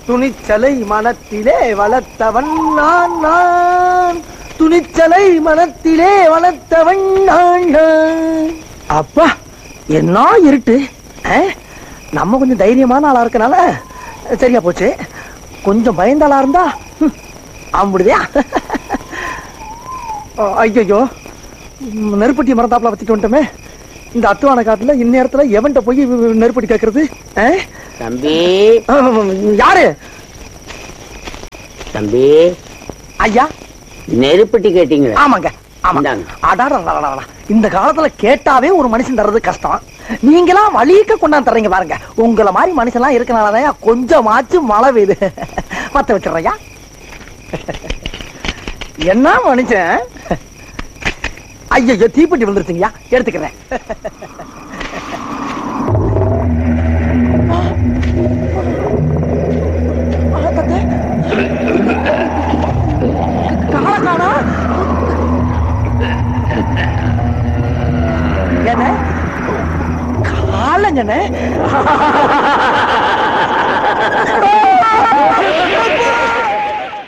துணிச்சலை மனத்திலே வளர்த்தவன் நான் நான் துணிச்சலை மனத்திலே வளர்த்தவன் நான் நான் அப்பா என்ன இருட்டு ஆ? நம்ம கொஞ்சம் தைரியமான ஆளா இருக்கனால சரியா போச்சு கொஞ்சம் பயந்த ஆளா இருந்தா ஹம், அம்பிடுதியா ஐயோ நெருப்பட்டி மரத்தாப்புல வச்சுட்டு வந்துட்டோமே இந்த அத்துவான காட்டுல இந்நேரத்துல எவன்கிட்ட போய் நெருப்பட்டி கேக்குறது ஆ? தம்பி ஆ, யாரு தம்பி ஐயா நெருப்பட்டி கேட்டீங்களா ஆமாங்க ஆமா இந்தாங்க. அடாடா இந்த காலத்துல கேட்டாவே ஒரு மனுஷன் தர்றது கஷ்டம் நீங்களா வலிக்க கொண்டாந்து தர்றீங்க பாருங்க உங்களை மாதிரி மனுஷன்லாம் இருக்கனாலதான் கொஞ்சமாச்சும் மழை பெய்யுது பத்த வச்சிடுறையா என்ன மனுஷன் ஐயோ தீப்பெட்டி விழுந்துருச்சுங்கய்யா எடுத்துக்கிறேன் ஆ, தத்தே. காணா காணா என்ன காலங்கண்ணே